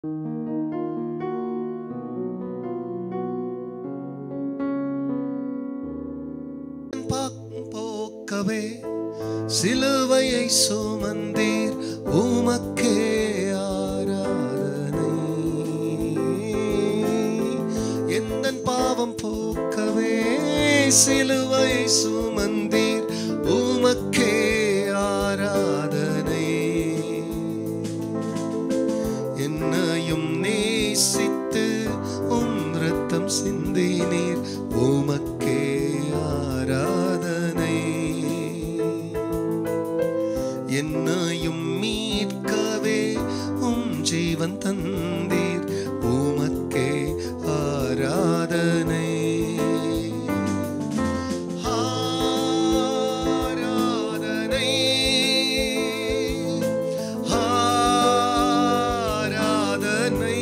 பாக்கம் போக்கவே சிலுவையை சுமந்தீர் உமக்கே ஆராதனை எந்த பாவம் போக்கவே சிலுவையை சுமந்தீர் உமக்கே ஆராதனை என்னையும் நேசித்து உம் ரத்தம் சிந்தினீர் உமக்கே ஆராதனை என்னையும் மீட்கவே உம் ஜீவன் தந்தீர் உமக்கே ஆராதனை ஆராதனை ஆராதனை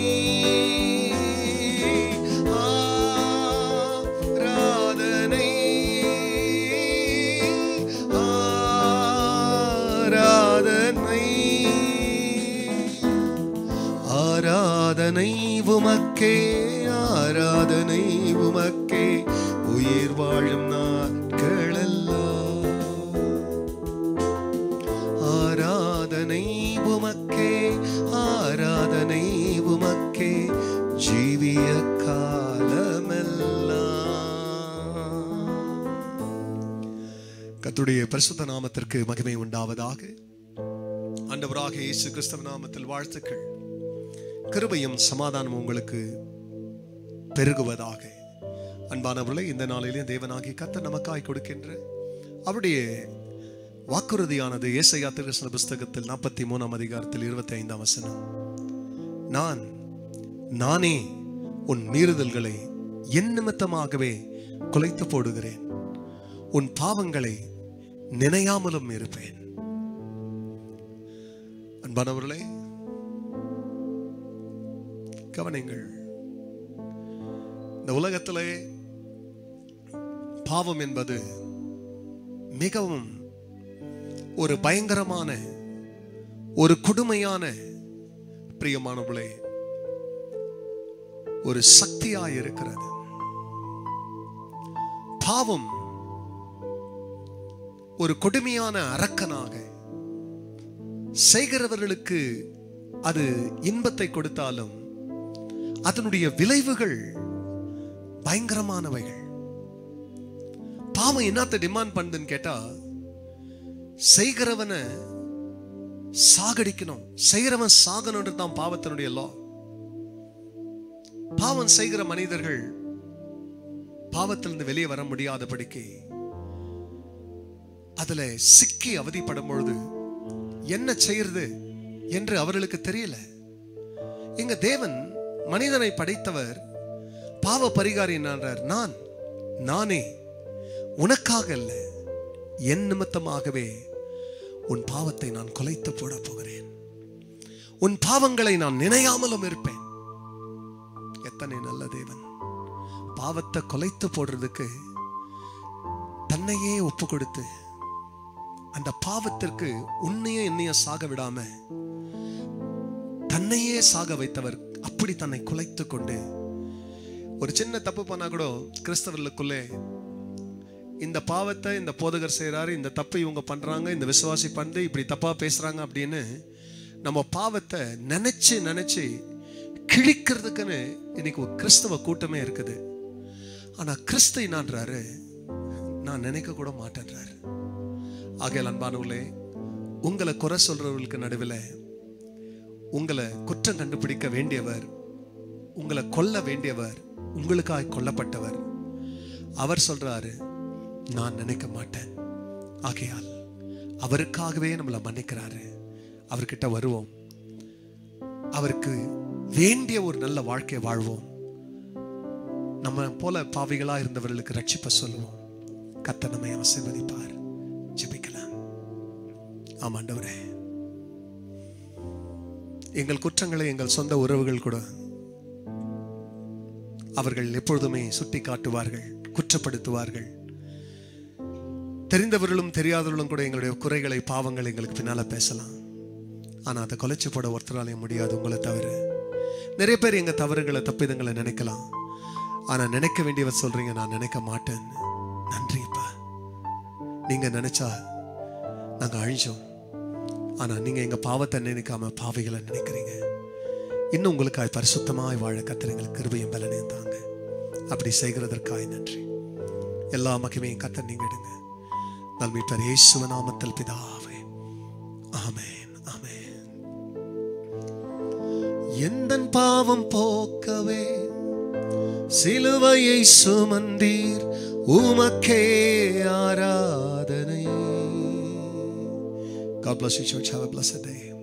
ஆராதனை ஆராதனை ஆராதனை உமக்கே ஆராதனை உமக்கே உயிர் வாழும் நாட்களெல்லாம் ஆராதனை உமக்கே ஆராதனை உமக்கே ஜீவிய காலமெல்லாம் கர்த்தருடைய பரிசுத்த நாமத்திற்கு மகிமை உண்டாவதாக ஆண்டவராக இயேசு கிறிஸ்தவ நாமத்தில் வாழ்த்துக்கள் கிருபையும் சமாதானம் உங்களுக்கு பெருகுவதாக அன்பானவர்களே இந்த நாளிலே தேவனாகி கர்த்தர் நமக்காய் கொடுக்கின்ற அவருடைய வாக்குறுதியானது ஏசையா திருசன புஸ்தகத்தில் நாற்பத்தி மூணாம் அதிகாரத்தில் இருபத்தி ஐந்தாம் வசனம் நான் நானே உன் மீறுதல்களை என் நிமித்தமாகவே குலைத்து போடுகிறேன் உன் பாவங்களை நினையாமலும் இருப்பேன் அன்பானவர்களே கவனிங்கள் இந்த உலகத்திலே பாவம் என்பது மிகவும் ஒரு பயங்கரமான ஒரு கொடுமையான பிரியமானவர்களே ஒரு சக்தியாய் இருக்கிறது பாவம் ஒரு கொடுமையான அரக்கனாக செய்கிறவர்களுக்கு அது இன்பத்தை கொடுத்தாலும் அதனுடைய விளைவுகள் பயங்கரமானவைகள் பாவம் என்னத்தை டிமாண்ட் பண்ணுதுன்னு கேட்டா செய்கிறவனை சாகடிக்கணும் செய்கிறவன் சாகணும்ன்றது தான் பாவத்தினுடைய லா பாவம் செய்கிற மனிதர்கள் பாவத்திலிருந்து வெளியே வர முடியாதபடிக்கு அதுல சிக்கி அவதிப்படும் பொழுது என்ன செய்யறது என்று அவர்களுக்கு தெரியல எங்க தேவன் மனிதனை படைத்தவர் பாவ பரிகாரி என்றார் நான் நானே உனக்காக அல்ல என் நிமித்தமாகவே உன் பாவத்தை நான் குலைத்து போட போகிறேன் உன் பாவங்களை நான் நினையாமலும் இருப்பேன் எத்தனை நல்ல தேவன் பாவத்தை குலைத்து போடுறதுக்கு தன்னையே ஒப்பு கொடுத்து அந்த பாவத்திற்கு உன்னையே என்னைய சாக விடாம தன்னையே சாக வைத்தவர் அப்படி தன்னை குலைத்து கொண்டு ஒரு சின்ன தப்பு பண்ணா கூட கிறிஸ்தவர்களுக்குள்ளே இந்த பாவத்தை இந்த போதகர் செய்கிறாரு இந்த தப்பு இவங்க பண்றாங்க இந்த விசுவாசி பண்ணு இப்படி தப்பா பேசுறாங்க அப்படின்னு நம்ம பாவத்தை நினைச்சு நினைச்சு கிழிக்கிறதுக்குன்னு இன்னைக்கு ஒரு கிறிஸ்தவ கூட்டமே இருக்குது ஆனா கிறிஸ்து என்னான்றாரு நான் நினைக்க கூட மாட்டேன்றாரு ஆகையால் அன்பானவர்களே உங்களை குறை சொல்றவர்களுக்கு நடுவில் உங்களை குற்றம் கண்டுபிடிக்க வேண்டியவர் உங்களை கொல்ல வேண்டியவர் உங்களுக்காக கொல்லப்பட்டவர் அவர் சொல்றாரு நான் நினைக்க மாட்டேன் ஆகையால் அவருக்காகவே நம்மளை மன்னிக்கிறாரு அவர்கிட்ட வருவோம் அவருக்கு வேண்டிய ஒரு நல்ல வாழ்க்கை வாழ்வோம் நம்ம போல பாவிகளா இருந்தவர்களுக்கு ரட்சிப்ப சொல்லுவோம் கத்த நம்மை ஆசீர்வதிப்பார் ஜெபிக்கலாம் ஆமாண்டவரே எங்கள் குற்றங்களை எங்கள் சொந்த உறவுகள் கூட அவர்கள் எப்பொழுதுமே சுட்டி காட்டுவார்கள் குற்றப்படுத்துவார்கள் தெரிந்தவர்களும் தெரியாதவர்களும் கூட எங்களுடைய குறைகளை பாவங்களை எங்களுக்கு பின்னால பேசலாம் ஆனா அதை கொலைச்சு போட ஒருத்தராலையும் முடியாது உங்களை தவிர நிறைய பேர் எங்க தவறுகளை தப்பிதங்களை நினைக்கலாம் ஆனா நினைக்க வேண்டியவர் சொல்றீங்க நான் நினைக்க மாட்டேன் நன்றிப்பா நீங்க நினைச்சா நாங்க அழிஞ்சோம் ஆனா நீங்க எங்க பாவத்தை நினைக்காம பாவிகளை நினைக்கிறீங்க இன்னும் உங்களுக்காய் பரிசுத்தமாய் வாழ கத்திரங்கள் கிருபையும் பலனையும் தாங்க அப்படி செய்கிறதற்காய் நன்றி எல்லா மகிமையும் கத்த நீங்க எடுங்க நல்மீட்டர் இயேசுவ நாமத்தில் பிதாவே ஆமென் ஆமென் எந்தன் பாவம் போக்கவே சிலுவையை சுமந்தீர் உமக்கே ஆராதனை God bless you, church. Have a blessed day.